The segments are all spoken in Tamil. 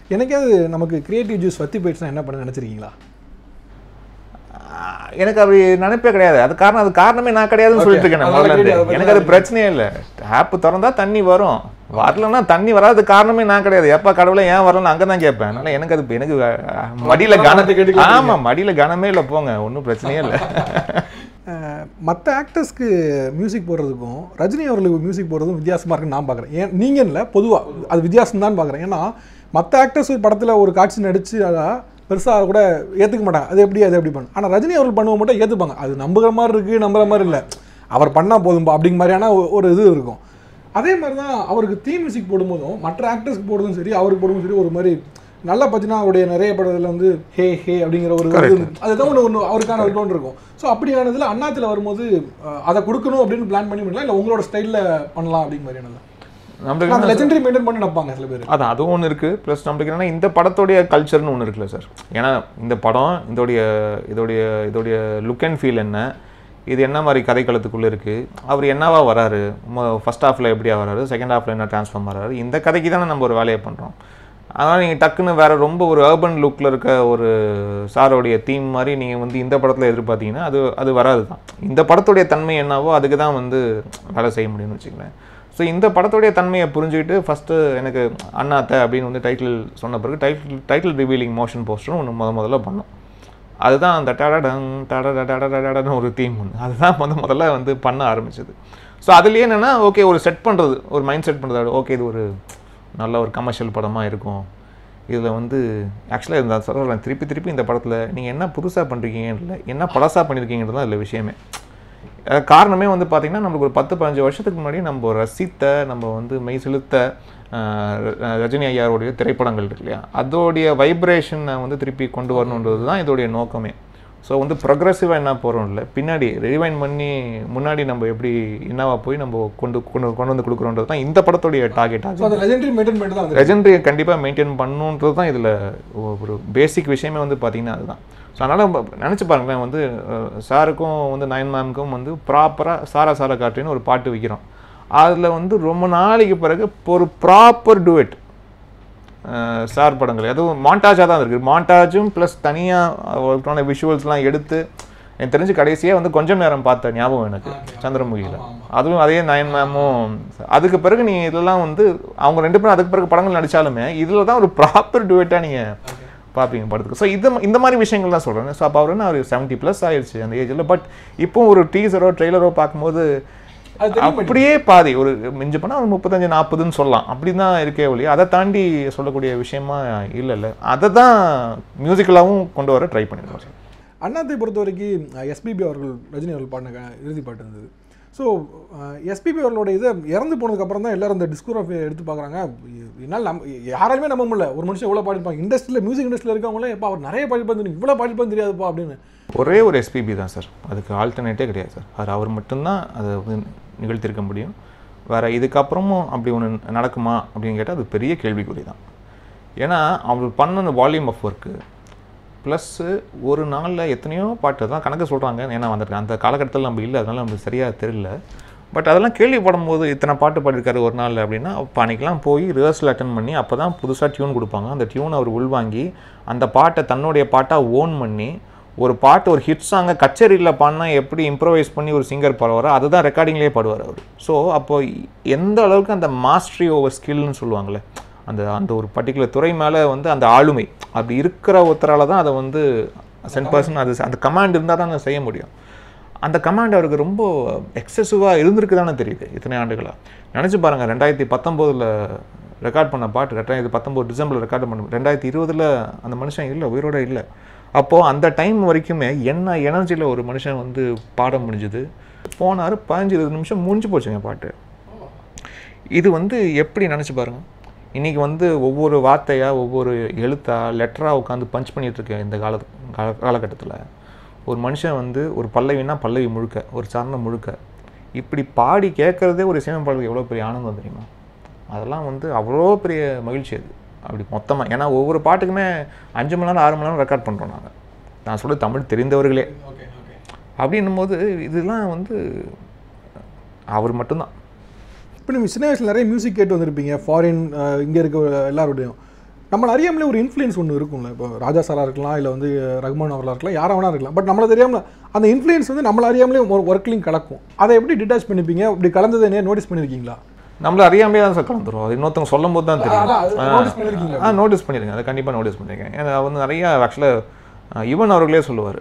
எனக்காவது நமக்கு கிரியேட்டிவ் ஜூஸ் வத்தி போயிடுச்சுன்னா என்ன பண்ண நினச்சிருக்கீங்களா ஆஹ் எனக்கு அப்படி நினைப்பே கிடையாது அது காரணம் அது காரணமே நான் கிடையாதுன்னு Okay. சொல்லிட்டு இருக்கேன் நான் அதனால முதல்ல இருந்து. கேட்டு அதை எனக்கு அது பிரச்சனையே இல்லை ஆப் திறந்தா தண்ணி வரும் வரலன்னா தண்ணி வராது காரணமே நான் கிடையாது எப்ப கடவுளை ஏன் வரலன்னு அங்கே தான் கேட்பேன் அதனால எனக்கு அது எனக்கு அஹ், மடியில மத்தவங்க கனம் கேட்டுக்கலாம் ஆமா மடியில கனமே இல்லை போங்க ஒன்றும் பிரச்சனையே இல்லை மற்ற ஆக்டர்ஸ்க்கு மியூசிக் போடுறதுக்கும் ரஜினி அவர்களுக்கு மியூசிக் போடுறதும் வித்தியாசமாக இருக்குன்னு நான் பார்க்குறேன் ஏன் நீங்கள் இல்லை பொதுவாக அது வித்தியாசம் தான் பார்க்குறேன் ஏன்னா மற்ற ஆக்டர்ஸ் ஒரு படத்தில் ஒரு காட்சி நடித்து பெருசாக கூட ஏற்றுக்க மாட்டாங்க அது எப்படி அது எப்படி பண்ண ஆனால் ரஜினி அவர்கள் பண்ணுவோம் மட்டும் ஏற்றுப்பாங்க அது நம்புகிற மாதிரி இருக்குது நம்புகிற மாதிரி இல்லை அவர் பண்ணால் போதும்பா அப்படிங்கிற மாதிரியான ஒ- ஒரு இது இருக்கும் அதே மாதிரி தான் அவருக்கு தீம் மியூசிக் போடும்போதும் மற்ற ஆக்டர்ஸ்க்கு போடுறதும் சரி அவருக்கு போடுறதும் சரி ஒரு மாதிரி நல்லா பார்த்தீங்கன்னா அவருடைய நிறைய படத்தில் வந்து ஹே ஹே அப்படிங்கிற ஒரு இது இருந்து- அதுதான் ஒன்று ஒன்று அவருக்கான ஒரு டோன் இருக்கும் ஸோ அப்படியானதில் அண்ணாத்தில் வரும்போது அஹ், அதை கொடுக்கணும் அப்படின்னு பிளான் பண்ணி பண்ணலாம் இல்லை உங்களோட ஸ்டைலில் பண்ணலாம் அப்படிங்கிற மாதிரியானது நம்மளுக்கு அந்த லெஜெண்டரி மெயின்டைன் பண்ணி நினைப்பாங்க சில பேர் அது அதுவும் ஒன்று இருக்குது ப்ளஸ் நம்மளுக்கு என்னன்னா இந்த படத்தோடைய கல்ச்சர்னு ஒன்று இருக்குல்ல சார் ஏன்னா இந்த படம் இதோடைய இதோடைய இதோடைய லுக் அண்ட் ஃபீல் என்ன இது என்ன மாதிரி கதைக்களத்துக்குள்ளே இருக்குது அவர் என்னவா வராரு ஃபர்ஸ்ட் ஹாஃபில் எப்படியா வராரு செகண்ட் ஹாஃபில் என்ன ட்ரான்ஸ்ஃபார்ம் வராரு இந்த கதைக்கு தானே நம்ம ஒரு வேலையை பண்ணுறோம் அதனால் நீங்கள் டக்குன்னு வேறு ரொம்ப ஒரு அர்பன் லுக்கில் இருக்க ஒரு சாரோடைய தீம் மாதிரி நீங்கள் வந்து இந்த படத்தில் எதிர்பார்த்தீங்கன்னா அது அது வராது தான் இந்த படத்துடைய தன்மை என்னவோ அதுக்கு தான் வந்து வேலை செய்ய முடியும்னு வச்சுக்கலேன் ஸோ இந்த படத்துடைய தன்மையை புரிஞ்சுக்கிட்டு ஃபஸ்ட்டு எனக்கு அண்ணாத்த அப்படின்னு வந்து டைட்டில் சொன்ன பிறகு டைட்டில் டைட்டில் ரிவீலிங் மோஷன் போஸ்டரும் ஒன்று முத முதல்ல பண்ணோம் அதுதான் அந்த டடடங் டடட டடடடன்னு ஒரு தீம் ஒன்று அதுதான் முத முதல்ல வந்து பண்ண ஆரம்பிச்சது ஸோ அதுலேயே என்னென்னா ஓகே ஒரு செட் பண்ணுறது ஒரு மைண்ட் செட் பண்ணுறது ஓகே இது ஒரு நல்ல ஒரு கமர்ஷியல் படமாக இருக்கும் இதில் வந்து ஆக்சுவலாக இந்த சொல்கிறேன் திருப்பி திருப்பி இந்த படத்தில் நீங்கள் என்ன புதுசாக பண்ணுறீங்கன்னு இல்லை என்ன பழசாக பண்ணியிருக்கீங்கிறது தான் இதில் விஷயமே அஹ் காரணமே வந்து பார்த்திங்கன்னா நம்மளுக்கு ஒரு பத்து பதினஞ்சு வருஷத்துக்கு முன்னாடி நம்ம ரசித்த நம்ம வந்து மெய் செலுத்த அஹ், ர- ரஜினி ஐயாருடைய திரைப்படங்கள் இருக்கு இல்லையா அதோடைய வைப்ரேஷனை வந்து திருப்பி கொண்டு வரணுன்றது தான் இதோடைய நோக்கமே ஸோ வந்து ப்ரொக்ரெசிவாக என்ன போகிறோம் இல்லை பின்னாடி ரிவைன் பண்ணி முன்னாடி நம்ம எப்படி என்னவா போய் நம்ம கொண்டு கொண்டு கொண்டு வந்து கொடுக்குறோன்றது தான் இந்த படத்துடைய டார்கெட் ஸோ அந்த லெஜெண்டரி மெயின்டைன் பண்ணிட்டு தான் வந்து லெஜெண்டரியை கண்டிப்பாக மெயின்டைன் பண்ணணுன்றது தான் இதில் ஒரு பேசிக் விஷயமே வந்து பார்த்தீங்கன்னா அதுதான் ஸோ அதனால் நினச்சி பாருங்களேன் வந்து அஹ், சாருக்கும் வந்து நயன் மேம்க்கும் வந்து ப்ராப்பராக சாரா சாரா காட்டுன்னு ஒரு பாட்டு வைக்கிறோம் அதில் வந்து ரொம்ப நாளைக்கு பிறகு ஒரு ப்ராப்பர் டுவெட் சார் படங்கள் அதுவும் மாண்டாஜாக தான் இருக்குது மாண்டாஜும் ப்ளஸ் தனியாக விஷுவல்ஸ்லாம் எடுத்து எனக்கு தெரிஞ்சு கடைசியாக வந்து கொஞ்சம் நேரம் பார்த்த ஞாபகம் எனக்கு சந்திரமுகியில் அதுவும் அதே நயன் மேமும் அதுக்கு பிறகு நீ இதெல்லாம் வந்து அவங்க ரெண்டு பேரும் அதுக்கு பிறகு படங்கள் நடிச்சாலுமே இதில் தான் ஒரு ப்ராப்பர் டுவேட்டாக நீங்கள் பார்ப்பீங்க படத்துக்கு ஸோ இது இந்த மாதிரி விஷயங்கள் தான் சொல்கிறேன் ஸோ அப்போ அவர் என்ன அவர் செவன்ட்டி ப்ளஸ் ஆயிடுச்சு அந்த ஏஜில் பட் இப்போ ஒரு டீசரோ ட்ரெய்லரோ பார்க்கும்போது அது தெரிய மாட்டேங்குது. அப்படியே பாதி ஒரு மிஞ்சி போனால் ஒரு முப்பத்தஞ்சு நாற்பதுன்னு சொல்லலாம் அப்படி தான் இருக்கே ஒழிய அதை தாண்டி சொல்லக்கூடிய விஷயமா இல்லை இல்லை அதை தான் மியூசிக்கலாகவும் கொண்டு வர ட்ரை பண்ணிருக்கோம் சார் அண்ணாத்தை பொறுத்த வரைக்கும் எஸ்பிபி அவர்கள் ரஜினி அவர்கள் பாடின க- இறுதி பாட்டு இருந்தது ஸோ எஸ்பிபி அவர்களோட இதை இறந்து போனதுக்கப்புறம் தான் எல்லாரும் இந்த டிஸ்கோகிராஃபி எடுத்து பார்க்குறாங்க என்னால் நம்ப யாராலுமே நம்ப முடியல ஒரு மனுஷன் இவ்வளோ பாடிப்பாங்க இண்டஸ்ட்ரியில் மியூசிக் இண்டஸ்ட்ரியில் இருக்கவங்களே எப்போ அவர் நிறைய பாடிப்பாங்க தெரியும் இவ்வளோ பாடிப்பாங்க தெரியாதுப்பா அப்படின்னு ஒரே ஒரு எஸ்பிபி தான் சார் அதுக்கு ஆல்டர்னேட்டே கிடையாது சார் அது அவர் மட்டும்தான் அதை வந்து நிகழ்த்தியிருக்க முடியும் வேறு இதுக்கப்புறமும் அப்படி ஒன்று நடக்குமா அப்படின்னு கேட்டால் அது பெரிய கேள்விக்குறி தான் ஏன்னா அவர் பண்ண அந்த வால்யூம் ஆஃப் ஒர்க்கு ப்ளஸ்ஸு ஒரு நாளில் எத்தனையோ பாட்டு தான் கணக்கு சொல்கிறாங்க ஏன்னா வந்துட்டு அந்த காலகட்டத்தில் நம்ம இல்லை அதனால நமக்கு சரியாக தெரியல பட் அதெல்லாம் கேள்விப்படும் போது இத்தனை பாட்டு பாடிருக்காரு ஒரு நாள் அப்படின்னா அப்போ அன்றைக்கெலாம் போய் ரிஹர்சல் அட்டன் பண்ணி அப்போ தான் புதுசாக டியூன் கொடுப்பாங்க அந்த டியூன் அவர் உள்வாங்கி அந்த பாட்டை தன்னுடைய பாட்டாக ஓன் பண்ணி ஒரு பாட்டு ஒரு ஹிட் சாங்கை கச்சேரியில் பாடினா எப்படி இம்ப்ரவைஸ் பண்ணி ஒரு சிங்கர் பாடுவாரோ அதுதான் ரெக்கார்டிங்லேயே பாடுவார் அவர் ஸோ அப்போ எந்த அளவுக்கு அந்த மாஸ்ட்ரி ஓவர் ஸ்கில்னு சொல்லுவாங்கள்ல அந்த அந்த ஒரு பர்டிகுலர் துறை மேலே வந்து அந்த ஆளுமை அப்படி இருக்கிற ஒருத்தரால தான் அதை வந்து சென்ட் பர்சன் அது அந்த கமாண்ட் இருந்தால் தான் அதை செய்ய முடியும் அந்த கமாண்ட் அவருக்கு ரொம்ப எக்ஸசிவாக இருந்திருக்கு தானே தெரியுது இத்தனை ஆண்டுகளாக நினச்சி பாருங்கள் ரெண்டாயிரத்தி பத்தொம்போதில் ரெக்கார்ட் பண்ண பாட்டு ரெண்டாயிரத்தி பத்தொம்போது டிசம்பரில் ரெக்கார்ட் பண்ண ரெண்டாயிரத்தி இருபதில் அந்த மனுஷன் இல்லை உயிரோட இல்லை அப்போது அந்த டைம் வரைக்குமே என்ன எனர்ஜியில் ஒரு மனுஷன் வந்து பாட முடிஞ்சுது போனார் பதினஞ்சு இருபது நிமிஷம் முடிஞ்சு போச்சுங்க பாட்டு இது வந்து எப்படி நினச்சி பாருங்க இன்றைக்கி வந்து ஒவ்வொரு வார்த்தையாக ஒவ்வொரு எழுத்தா லெட்டராக உட்காந்து பஞ்ச் பண்ணிட்டு இருக்க இந்த கால கால காலகட்டத்தில் ஒரு மனுஷன் வந்து ஒரு பல்லவினா பல்லவி முழுக்க ஒரு சரணம் முழுக்க இப்படி பாடி கேட்குறதே ஒரு இசையமைப்பாளருக்கு எவ்வளோ பெரிய ஆனந்தம் தெரியுமா அதெல்லாம் வந்து அவ்வளோ பெரிய மகிழ்ச்சி அது அப்படி மொத்தமாக ஏன்னா ஒவ்வொரு பாட்டுக்குமே அஞ்சு மணி நேரம் ஆறு மணி நேரம் ரெக்கார்ட் பண்ணுறோம் நாங்கள் நான் சொல்ல தமிழ் தெரிந்தவர்களே ஓகே ஓகே அப்படின்னும் போது இதெல்லாம் வந்து அவர் மட்டும்தான் இப்போ நீங்கள் சின்ன வயசில் நிறைய மியூசிக் கேட்டு வந்திருப்பீங்க ஃபாரின் இங்கே இருக்க எல்லாரோடையும் நம்மள அறியாமலே ஒரு இன்ஃப்ளூயன்ஸ் ஒன்று இருக்கும்ல இப்போ ராஜா சாரா இருக்கலாம் இல்லை வந்து ரகுமான் அவர்களாக இருக்கலாம் யாரா வேணா இருக்கலாம் பட் நம்மள தெரியாமல அந்த இன்ஃப்ளூயன்ஸ் வந்து நம்மள அறியாமலே ஒரு ஒர்க்லையும் கலக்கும் அதை எப்படி டிட்டாச் பண்ணிப்பீங்க இப்படி கலந்ததை என்ன நோட்டீஸ் பண்ணியிருக்கீங்களா நம்மள அறியாமையே தான் சார் கலந்துரும் அது இன்னொருத்தவங்க சொல்லும் போது தான் தெரியும் அதான், அது notice பண்ணிருக்கீங்களா? ஆ நோட்டீஸ் பண்ணியிருக்கேன் அதை கண்டிப்பாக நோட்டீஸ் பண்ணியிருக்கேன் ஏன்னா வந்து நிறைய ஆக்சுவலாக யுவன் அவர்களே சொல்லுவார்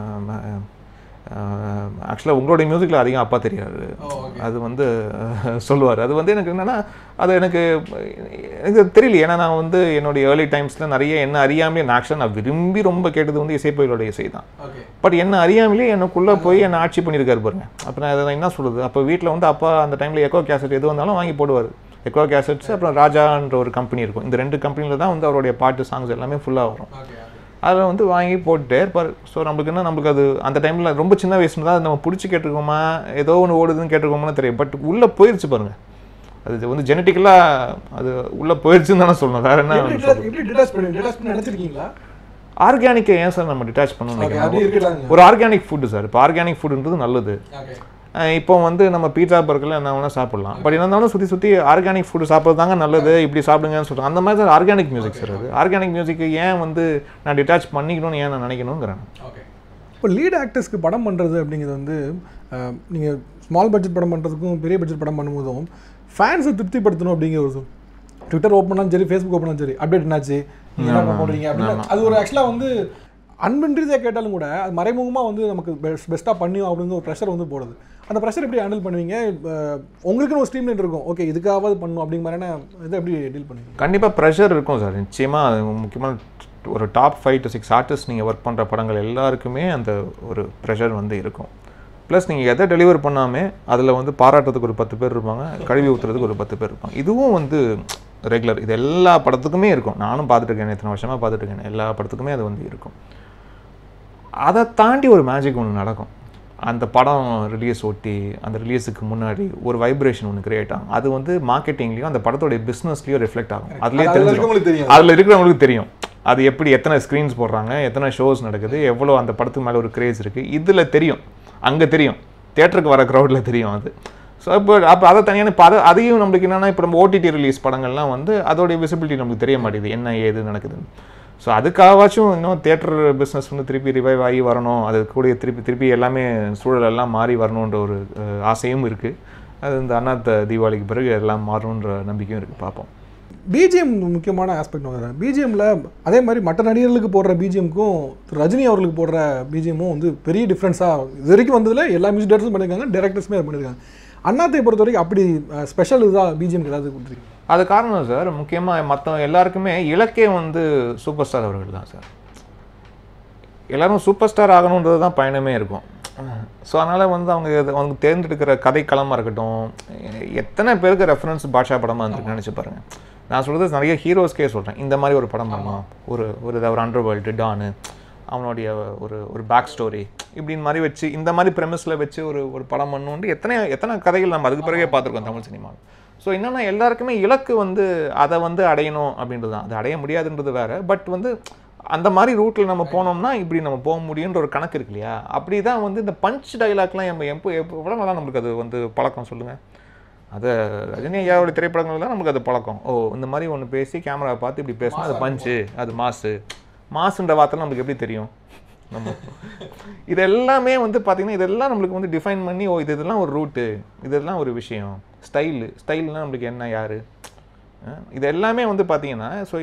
ஆக்சுவலாக உங்களுடைய மியூசிக்கில் அதிகம் அப்பா தெரியாது அது வந்து சொல்லுவார் அது வந்து எனக்கு என்னென்னா அது எனக்கு எனக்கு தெரியல ஏன்னா நான் வந்து என்னுடைய ஏர்லி டைம்ஸில் நிறைய என்ன அறியாமலே நான் ஆக்சுவலாக நான் விரும்பி ரொம்ப கேட்டது வந்து இசைப்பயிலோட இசை தான் ஓகே பட் என்ன அறியாமலே எனக்குள்ளே போய் என்ன ஆட்சி பண்ணியிருக்காரு பாருங்க அப்போ நான் அதை என்ன சொல்கிறது அப்போ வீட்டில் வந்து அப்பா அந்த டைமில் எக்கோ கேசட் எது வந்தாலும் வாங்கி போடுவார் எக்கோ கேசட்ஸ் அப்புறம் ராஜான்ற ஒரு கம்பெனி இருக்கும் இந்த ரெண்டு கம்பெனியில் தான் வந்து அவருடைய பாட்டு சாங்ஸ் எல்லாமே ஃபுல்லாக வரும் ஓகே அதில் வந்து வாங்கி போட்டுட்டே இருப்பார் ஸோ நம்மளுக்கு என்ன நம்மளுக்கு அது அந்த டைமில் ரொம்ப சின்ன வயசுல தான் அது நம்ம பிடிச்சி கேட்டிருக்கோமா ஏதோ ஒன்று ஓடுதுன்னு கேட்டிருக்கோமான்னு தெரியும் பட் உள்ளே போயிருச்சு பாருங்க அது வந்து ஜெனட்டிக்கலாக அது உள்ளே போயிருச்சுன்னு தானே சொல்லணும் வேற என்ன எப்படி detach- எப்படி டிட்டாச் பண்ணி டிட்டாச் பண்ணி நினைச்சிருக்கீங்களா ஆர்கானிக்கை ஏன் சார் நம்ம டிட்டாச் பண்ணணும் ஓகே அப்படி இருக்கலாங்க ஒரு ஆர்கானிக் ஃபுட்டு சார் இப்போ ஆர்கானிக் ஃபுட்டுன்றது நல்லது ஓகே அஹ் இப்போ வந்து நம்ம பீட்சா பர்கர்ல என்ன வேணால் சாப்பிடலாம் பட் என்ன இருந்தாலும் சுற்றி சுற்றி ஆர்கானிக் ஃபுட்டு சாப்பிட்றது தாங்க நல்லது இப்படி சாப்பிடுங்கன்னு சொல்கிறாங்க அந்த மாதிரி தான் ஆர்கானிக் மியூசிக் சார் அது ஆர்கானிக் மியூசிக்கு ஏன் வந்து நான் டிட்டாச் பண்ணிக்கணும்னு ஏன் நான் நினைக்கணுங்கிறேன் ஓகே இப்போ லீட் ஆக்டர்ஸ்க்கு படம் பண்ணுறது அப்படிங்கிறது வந்து நீங்கள் ஸ்மால் பட்ஜெட் படம் பண்ணுறதுக்கும் பெரிய பட்ஜெட் படம் பண்ணும்போதும் ஃபேன்ஸை திருப்திப்படுத்தணும் அப்படிங்கிற ஒரு ட்விட்டர் ஓப்பன் பண்ணாலும் சரி ஃபேஸ்புக் ஓப்பன் பண்ணாலும் சரி அப்டேட் என்னாச்சு நீங்கள் என்ன போடுறீங்க அப்படின்னு அது ஒரு ஆக்சுவலாக வந்து அன்பின் ரீதியாக கேட்டாலும் கூட அது மறைமுகமாக வந்து நமக்கு பெஸ்ட் பெஸ்ட்டாக பண்ணியும் அப்படிங்கிற ஒரு ப்ரெஷர் வந்து போடுது அந்த ப்ரெஷர் எப்படி ஹேண்டில் பண்ணுவீங்க அஹ், உங்களுக்குன்னு ஒரு ஸ்ட்ரீம் இருக்கும் ஓகே இதுக்காவது பண்ணும் அப்படிங்கிற மாதிரியான இதை எப்படி டீல் பண்ணுவீங்க கண்டிப்பாக ப்ரெஷர் இருக்கும் சார் நிச்சயமாக முக்கியமாக ஒரு top five to six artist நீங்கள் ஒர்க் பண்ணுற படங்கள் எல்லாருக்குமே அந்த ஒரு ப்ரெஷர் வந்து இருக்கும் ப்ளஸ் நீங்கள் எதை டெலிவர் பண்ணாமே அதில் வந்து பாராட்டுறதுக்கு ஒரு பத்து பேர் இருப்பாங்க கழுவி ஊற்றுறதுக்கு ஒரு பத்து பேர் இருப்பாங்க இதுவும் வந்து ரெகுலர் இது எல்லா படத்துக்குமே இருக்கும் நானும் பார்த்துட்டு இருக்கேன் இத்தனை வருஷமாக பார்த்துட்டு இருக்கேன் எல்லா படத்துக்குமே அது வந்து இருக்கும் அதை தாண்டி ஒரு மேஜிக் ஒன்று நடக்கும் அந்த படம் ரிலீஸ் ஒட்டி அந்த ரிலீஸுக்கு முன்னாடி ஒரு வைப்ரேஷன் ஒன்று கிரியேட் ஆகும் அது வந்து மார்க்கெட்டிங்லேயும் அந்த படத்தோடைய பிஸ்னஸ்லேயும் ரிஃப்ளெக்ட் ஆகும் அதுலேயே அதுல தெரிஞ்சிடும் இருக்கவங்களுக்கு தெரியும் அதில் இருக்கிறவங்களுக்கு தெரியும் அது எப்படி எத்தனை ஸ்க்ரீன்ஸ் போடுறாங்க எத்தனை ஷோஸ் நடக்குது எவ்வளோ அந்த படத்துக்கு மேலே ஒரு கிரேஸ் இருக்குது இதில் தெரியும் அங்கே தெரியும் தேட்டருக்கு வர க்ரௌடில் தெரியும் அது ஸோ இப்போ அப்போ அதை தனியான இப்போ அதை அதையும் நம்மளுக்கு என்னென்னா இப்போ நம்ம ஓடிடி ரிலீஸ் படங்கள்லாம் வந்து அதோடைய விசிபிலிட்டி நம்மளுக்கு தெரிய மாட்டேங்குது என்ன ஏது நடக்குதுன்னு ஸோ அதுக்காகவாச்சும் இன்னும் தேட்டர் பிஸ்னஸ் வந்து திருப்பி ரிவைவ் ஆகி வரணும் அது கூட திருப்பி திருப்பி எல்லாமே சூழல் எல்லாம் மாறி வரணுன்ற ஒரு அஹ், ஆசையும் இருக்குது அது இந்த அண்ணாத்த தீபாவளிக்கு பிறகு எல்லாம் மாறணுன்ற நம்பிக்கையும் இருக்குது பார்ப்போம் பிஜிஎம் முக்கியமான ஆஸ்பெக்ட் வந்துடுறேன் பிஜிஎம்ல அதே மாதிரி மற்ற நடிகர்களுக்கு போடுற பிஜிஎம்க்கும் திரு ரஜினி அவர்களுக்கு போடுற பிஜிஎம்மும் வந்து பெரிய டிஃப்ரென்ஸாக இது வரைக்கும் வந்ததில் எல்லா மியூசிக் டேரக்டர்ஸும் பண்ணியிருக்காங்க டேரக்டர்ஸுமே பண்ணியிருக்காங்க அண்ணாத்தை பொறுத்த வரைக்கும் அப்படி ஸ்பெஷல் இதாக பிஜிஎம்க்கு ஏதாவது கொடுத்துருக்கீங்க அது காரணம் சார் முக்கியமாக மற்ற எல்லாருக்குமே இலக்கே வந்து சூப்பர் ஸ்டார் அவர்கள் தான் சார் எல்லாரும் சூப்பர் ஸ்டார் ஆகணுன்றது தான் பயணமே இருக்கும் ஸோ அதனால் வந்து அவங்க இது- அவங்க தேர்ந்தெடுக்கிற கதைக்களமாக இருக்கட்டும் எத்தனை பேருக்கு ரெஃபரன்ஸ் பாஷா படமாக இருந்துருக்கு நினச்சி பாருங்க நான் சொல்கிறது நிறைய ஹீரோஸ்க்கே சொல்கிறேன் இந்த மாதிரி ஒரு படம் பண்ணணும் ஒரு ஒரு இதை ஒரு அண்டர் வேர்ல்டு டானு அவனுடைய ஒரு ஒரு பேக் ஸ்டோரி இப்படின்னு மாதிரி வச்சு இந்த மாதிரி ப்ரெமிஸில் வச்சு ஒரு ஒரு படம் பண்ணணுன்ட்டு எத்தனை எத்தனை கதைகள் நம்ம அதுக்கு பிறகே பார்த்துருக்கோம் தமிழ் சினிமாவில் ஸோ என்னென்னா எல்லாருக்குமே இலக்கு வந்து அதை வந்து அடையணும் அப்படின்றது தான் அது அடைய முடியாதுன்றது வேற பட் வந்து அந்த மாதிரி ரூட்டில் நம்ம போனோம்னா இப்படி நம்ம போக முடியுன்ற ஒரு கணக்கு இருக்கு இல்லையா அப்படி தான் வந்து இந்த பஞ்ச் டைலாக்லாம் நம்ம எப்போ எப்போ எவ்வளோ நாளாக நம்மளுக்கு அது வந்து பழக்கம் சொல்லுங்கள் அது ரஜினி ஐயாவுடைய திரைப்படங்கள் தான் நமக்கு அது பழக்கம் ஓ இந்த மாதிரி ஒன்று பேசி கேமரா பார்த்து இப்படி பேசினா அது பஞ்சு அது மாசு மாசுன்ற வார்த்தை நமக்கு எப்படி தெரியும் நம்ம இது எல்லாமே வந்து பார்த்தீங்கன்னா இதெல்லாம் நம்மளுக்கு வந்து டிஃபைன் பண்ணி ஓ இது இதெல்லாம் ஒரு ரூட்டு இதெல்லாம் ஒரு விஷயம் ஸ்டைலு ஸ்டைல்னா நம்மளுக்கு என்ன யார் இது எல்லாமே வந்து பார்த்தீங்கன்னா ஸோ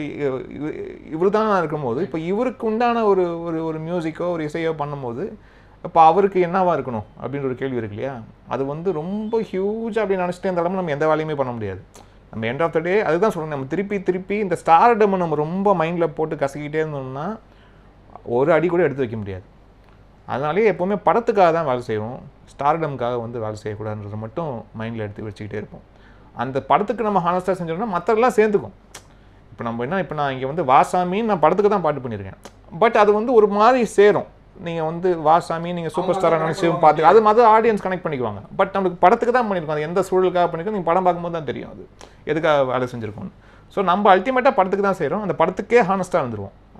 இவர் தான் இருக்கும்போது இப்போ இவருக்கு உண்டான ஒரு ஒரு ஒரு மியூசிக்கோ ஒரு இசையோ பண்ணும்போது இப்போ அவருக்கு என்னவா இருக்கணும் அப்படின்ற ஒரு கேள்வி இருக்கு இல்லையா அது வந்து ரொம்ப ஹியூஜ் அப்படின்னு நினச்சிட்டு அந்த இடத்துல நம்ம எந்த வேலையுமே பண்ண முடியாது நம்ம எண்ட் ஆஃப் த டே அதுதான் சொல்றேன் நம்ம திருப்பி திருப்பி இந்த ஸ்டார்டம் நம்ம ரொம்ப மைண்டில் போட்டு கசக்கிட்டே இருந்தோம்னா ஒரு அடி கூட எடுத்து வைக்க முடியாது அதனாலேயே எப்போவுமே படத்துக்காக தான் வேலை செய்வோம் ஸ்டார்டம்காக வந்து வேலை செய்யக்கூடாதுன்றதை மட்டும் மைண்டில் எடுத்து வச்சுக்கிட்டே இருப்போம் அந்த படத்துக்கு நம்ம ஹானஸ்டாக செஞ்சோம்னா மற்றெல்லாம் சேர்ந்துக்கும் இப்போ நம்ம என்ன இப்போ நான் இங்கே வந்து வாசாமின்னு நான் படத்துக்கு தான் பாட்டு பண்ணியிருக்கேன் பட் அது வந்து ஒரு மாதிரி சேரும் நீங்கள் வந்து வாசாமி நீங்கள் சூப்பர் ஸ்டாராக நினச்சி பார்த்து அது மற்ற ஆடியன்ஸ் கனெக்ட் பண்ணிக்குவாங்க பட் நம்மளுக்கு படத்துக்கு தான் பண்ணியிருக்கோம் அது எந்த சூழலுக்காக பண்ணியிருக்கோம் நீங்கள் படம் பார்க்கும்போது தான் தெரியும் அது எதுக்காக வேலை செஞ்சுருக்கோம்னு ஸோ நம்ம அல்டிமேட்டாக படத்துக்கு தான் செய்கிறோம் அந்த படத்துக்கே ஹானஸ்ட்டாக இருந்துருவோம்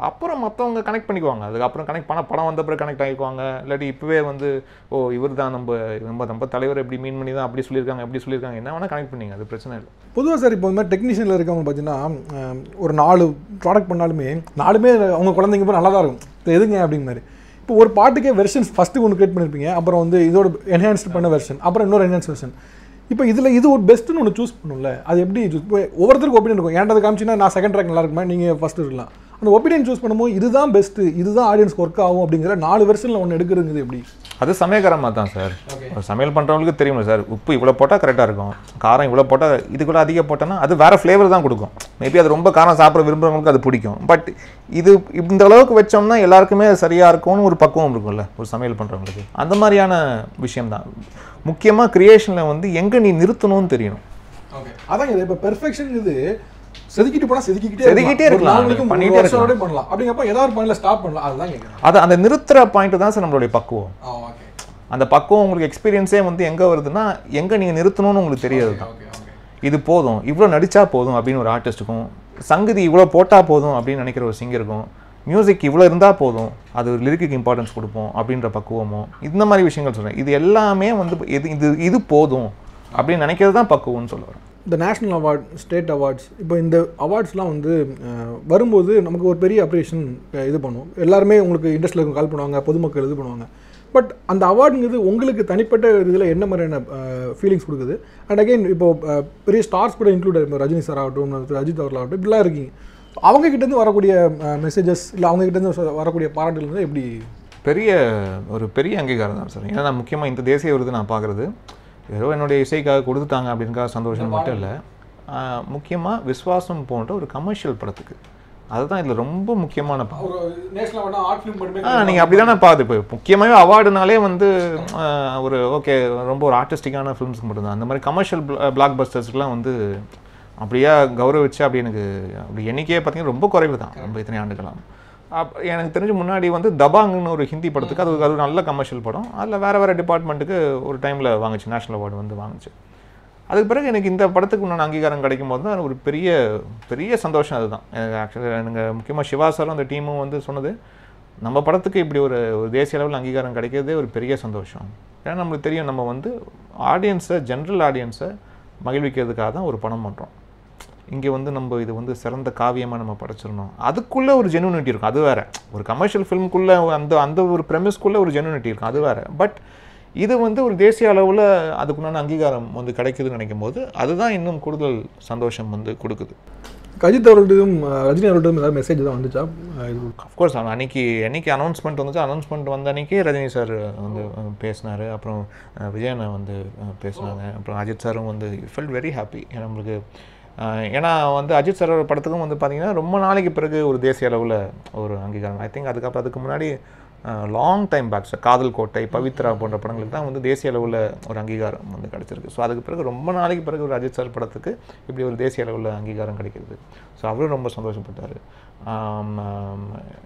அப்புறம் மற்றவங்க கனெக்ட் பண்ணிக்குவாங்க அதுக்கப்புறம் கனெக்ட் பண்ண படம் வந்த பிறகு கனெக்ட் ஆகிக்குவாங்க இல்லாட்டி இப்போவே வந்து ஓ இவர் தான் நம்ம நம்ம நம்ம தலைவர் எப்படி மீன் பண்ணி தான் அப்படி சொல்லியிருக்காங்க எப்படி சொல்லியிருக்காங்க என்ன வேணால் கனெக்ட் பண்ணிங்க அது பிரச்சனை இல்லை பொதுவாக சார் இப்போ இந்த மாதிரி டெக்னீஷியனில் இருக்கவங்க பார்த்தீங்கன்னா அஹ், ஒரு நாலு ப்ராடக்ட் பண்ணாலுமே நாலுமே அவங்க குழந்தைங்க போய் நல்லா தான் இருக்கும் இது எதுங்க அப்படிங்க மாதிரி இப்போ ஒரு பாட்டுக்கே வெர்ஷன்ஸ் ஃபஸ்ட்டு ஒன்று கிரியேட் பண்ணியிருப்பீங்க அப்புறம் வந்து இதோட என்ஹான்ஸ்ட் பண்ண வெர்ஷன் அப்புறம் இன்னொரு என்ஹான்ஸ் வெர்ஷன் இப்போ இதில் இது ஒரு பெஸ்ட்டுன்னு ஒன்று சூஸ் பண்ணும்ல அது எப்படி choose- இப்போ ஒவ்வொருத்தருக்கும் ஒப்பீனியன் இருக்கும் ஏன்டது காமிச்சின்னா நான் செகண்ட் ட்ராக் நல்லா இருக்குமா நீங்கள் ஃபஸ்ட்டு இருக்கலாம் அந்த ஒப்பீனியன் சூஸ் பண்ணும்போது இதுதான் பெஸ்ட்டு இதுதான் ஆடியன்ஸ்க்கு ஒர்க் ஆகும் அப்படிங்கிற நாலு வெர்ஷனில் ஒன்று எடுக்கிறதுங்கிறது எப்படி அது சமயக்காரமாக தான் சார் ஒரு சமையல் பண்ணுறவங்களுக்கு தெரியும்ல சார் உப்பு இவ்வளோ போட்டால் கரெக்டாக இருக்கும் காரம் இவ்வளோ போட்டால் இதுக்குள்ள அதிகம் போட்டோன்னா அது வேறு ஃப்ளேவர் தான் கொடுக்கும் மேபி அது ரொம்ப காரம் சாப்பிட விரும்புறவங்களுக்கு அது பிடிக்கும் பட் இது இந்த அளவுக்கு வச்சோம்னா எல்லாருக்குமே அது சரியாக இருக்கும்னு ஒரு பக்குவம் இருக்கும்ல ஒரு சமையல் பண்ணுறவங்களுக்கு அந்த மாதிரியான விஷயம்தான் முக்கியமாக கிரியேஷனில் வந்து எங்கே நீ நிறுத்தணும்னு தெரியணும் ஓகே அதான் இது இப்போ பெர்ஃபெக்ஷன் இது செதுக்கிட்டு போனால் செதுக்கிட்டே செதுக்கிட்டே இருக்கலாம். பண்ணிட்டே பண்ணிட்டே இருக்கலாம் பண்ணலாம் அப்படிங்கப்ப ஏதாவது ஒரு பாயிண்ட்ல ஸ்டாப் பண்ணலாம் அதுதான் கேட்குறேன் அது அந்த நிறுத்துற பாயிண்ட் தான் சார் நம்மளுடைய பக்குவம் ஆ ஓகே அந்த பக்குவம் உங்களுக்கு எக்ஸ்பீரியன்ஸே வந்து எங்கே வருதுன்னா எங்கே நீங்கள் நிறுத்தணும்னு உங்களுக்கு தெரியாது தான் ஓகே ஓகே இது போதும் இவ்வளோ நடிச்சா போதும் அப்படின்னு ஒரு ஆர்டிஸ்ட்டுக்கும் சங்கதி இவ்வளோ போட்டால் போதும் அப்படின்னு நினைக்கிற ஒரு சிங்கருக்கும் மியூசிக் இவ்வளோ இருந்தால் போதும் அது ஒரு லிரிக்கு இம்பார்ட்டன்ஸ் கொடுப்போம் அப்படின்ற பக்குவமோ இந்த மாதிரி விஷயங்கள் சொல்கிறேன் இது எல்லாமே வந்து இது இது இது போதும் அப்படின்னு நினைக்கிறது தான் பக்குவம்னு சொல்ல வரேன் இந்த நேஷ்னல் அவார்ட் ஸ்டேட் அவார்ட்ஸ் இப்போ இந்த அவார்ட்ஸ்லாம் வந்து அஹ், வரும்போது நமக்கு ஒரு பெரிய அப்ரிஷியேஷன் இது பண்ணுவோம் எல்லாருமே உங்களுக்கு இண்டஸ்ட்ரியில் கால் பண்ணுவாங்க பொதுமக்கள் இது பண்ணுவாங்க பட் அந்த அவார்டுங்கிறது உங்களுக்கு தனிப்பட்ட இதில் என்ன மாதிரியான ஃபீலிங்ஸ் கொடுக்குது அண்ட் அகைன் இப்போ அஹ், பெரிய ஸ்டார்ஸ் கூட இன்க்ளூட் இப்போ ரஜினி சார் ஆகட்டும் திரு அஜித் அவர்கள் ஆகட்டும் இப்படிலாம் இருக்கீங்க அவங்க கிட்டேருந்து வரக்கூடிய மெசேஜஸ் இல்லை அவங்க கிட்டேருந்து வரக்கூடிய பாராட்டுகள் வந்து எப்படி பெரிய ஒரு பெரிய அங்கீகாரம் தான் சார் ஏன்னா நான் முக்கியமாக இந்த தேசிய விருது நான் பார்க்குறது ஏதோ என்னுடைய இசைக்காக கொடுத்துட்டாங்க அப்படின்னுக்காக சந்தோஷம் மட்டும் இல்லை முக்கியமாக விஸ்வாசம் போன்ற ஒரு கமர்ஷியல் படத்துக்கு அதுதான் இதில் ரொம்ப முக்கியமான படம் ஒரு நேஷனல் அவார்டு ஆர்ட் ஃபிலிம் மட்டுமே ஆ நீங்கள் அப்படி தானே பார்த்து இப்போ முக்கியமாகவே அவார்டுனாலே வந்து ஆ, ஒரு ஓகே ரொம்ப ஒரு ஆர்டிஸ்டிக்கான ஃபிலிம்ஸ்க்கு மட்டும்தான் அந்த மாதிரி கமர்ஷியல் பிளாக் பஸ்டர்ஸ்க்குலாம் வந்து அப்படியே கௌரவிச்சு அப்படி எனக்கு அப்படி எண்ணிக்கையே பார்த்தீங்கன்னா ரொம்ப குறைவு தான் ரொம்ப இத்தனை ஆண்டுகளாம் அப் எனக்கு தெரிஞ்சு முன்னாடி வந்து தபாங்னு ஒரு ஹிந்தி படத்துக்கு அது அது ஒரு நல்ல கமர்ஷியல் படம் அதில் வேறு வேறு டிபார்ட்மெண்ட்டுக்கு ஒரு டைமில் வாங்குச்சு நேஷனல் அவார்டு வந்து வாங்குச்சு அதுக்கு பிறகு எனக்கு இந்த படத்துக்கு உண்டான அங்கீகாரம் கிடைக்கும் போது தான் ஒரு பெரிய பெரிய சந்தோஷம் அதுதான் எனக்கு ஆக்சுவலாக எனக்கு முக்கியமாக சிவா சாரும் அந்த டீமும் வந்து சொன்னது நம்ம படத்துக்கு இப்படி ஒரு ஒரு தேசிய அளவில் அங்கீகாரம் கிடைக்கிறதே ஒரு பெரிய சந்தோஷம் ஏன்னா நம்மளுக்கு தெரியும் நம்ம வந்து ஆடியன்ஸை ஜென்ரல் ஆடியன்ஸை மகிழ்விக்கிறதுக்காக தான் ஒரு படம் பண்ணுறோம் இங்கே வந்து நம்ம இது வந்து சிறந்த காவியமாக நம்ம படைச்சிடணும் அதுக்குள்ளே ஒரு ஜெனுனிட்டி இருக்கும் அது வேற ஒரு கமர்ஷியல் ஃபிலிம்குள்ளே அந்த அந்த ஒரு ப்ரெமிஸ்க்குள்ளே ஒரு ஜெனுனிட்டி இருக்கும் அது வேற பட் இது வந்து ஒரு தேசிய அளவில் அதுக்குண்டான அங்கீகாரம் வந்து கிடைக்குதுன்னு நினைக்கும் போது அதுதான் இன்னும் கூடுதல் சந்தோஷம் வந்து கொடுக்குது அஜித் அவர்கள்ட்டும் அஹ், ரஜினி அவர்கள்ட்டும் ஏதாவது மெசேஜ் தான் வந்துச்சா அஹ், இது அஃப்கோர்ஸ் அவன் அன்னைக்கு என்னைக்கு அனௌன்ஸ்மெண்ட் வந்துச்சு அனௌன்ஸ்மெண்ட் வந்த அன்னைக்கே ரஜினி சார் வந்து பேசினார் அப்புறம் அஹ், விஜயனை வந்து அஹ், பேசினாங்க அப்புறம் அஜித் சாரும் வந்து ஃபெல்ட் வெரி ஹாப்பி நம்மளுக்கு அஹ், ஏன்னா வந்து அஜித் சாரோட படத்துக்கும் வந்து பார்த்தீங்கன்னா ரொம்ப நாளைக்கு பிறகு ஒரு தேசிய அளவில் ஒரு அங்கீகாரம் ஐ திங்க் அதுக்கப்புறம் அதுக்கு முன்னாடி லாங் டைம் பேக் சார் காதல் கோட்டை பவித்ரா போன்ற படங்களுக்கு தான் வந்து தேசிய அளவில் ஒரு அங்கீகாரம் வந்து கிடச்சிருக்கு ஸோ அதுக்கு பிறகு ரொம்ப நாளைக்கு பிறகு ஒரு அஜித் சார் படத்துக்கு இப்படி ஒரு தேசிய அளவில் அங்கீகாரம் கிடைக்கிறது ஸோ அவரும் ரொம்ப சந்தோஷப்பட்டார் ஆம், ஆம்,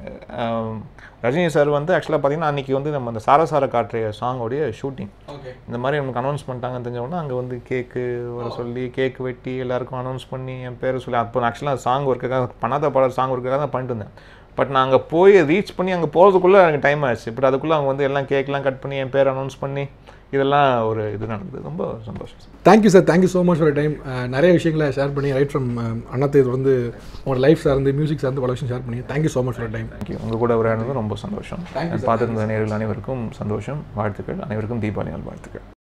ஆம், ரஜினி சார் வந்து ஆக்சுவலாக பார்த்தீங்கன்னா அன்றைக்கி வந்து நம்ம அந்த சாரசார காற்றைய சாங்கோடைய ஷூட்டிங் ஓகே இந்த மாதிரி நமக்கு அனௌன்ஸ் பண்ணிட்டாங்கன்னு தெரிஞ்சவொடனே அங்கே வந்து கேக்கு வர சொல்லி கேக் வெட்டி எல்லாருக்கும் அனௌன்ஸ் பண்ணி என் பேரை சொல்லி அப்போ ஆக்சுவலாக சாங் ஒர்க்குக்காக பண்ணாத பாடல் சாங் ஒர்க்குக்காக தான் பண்ணிட்டு இருந்தேன் பட் நான் அங்கே போய் ரீச் பண்ணி அங்கே போகிறதுக்குள்ளே எனக்கு டைம் ஆயிடுச்சு பட் அதுக்குள்ளே அவங்க வந்து எல்லாம் கேக்லாம் கட் பண்ணி என் பேர் அனௌன்ஸ் பண்ணி இதெல்லாம் ஒரு இது நடந்தது ரொம்ப சந்தோஷம் thank you sir thank you so much for time நிறைய விஷயங்களை ஷேர் பண்ணி ரைட் ஃப்ரம் அண்ணாத்தை வந்து உங்களோட லைஃப் சார்ந்து மியூசிக் சார்ந்து பல விஷயம் ஷேர் பண்ணி thank you so much for time thank you உங்கள் கூட உரையாடுறது ரொம்ப சந்தோஷம் பார்த்துருந்த நேரில் அனைவருக்கும் சந்தோஷம் வாழ்த்துக்கள் அனைவருக்கும் தீபாவளி நாள் வாழ்த்துக்கள்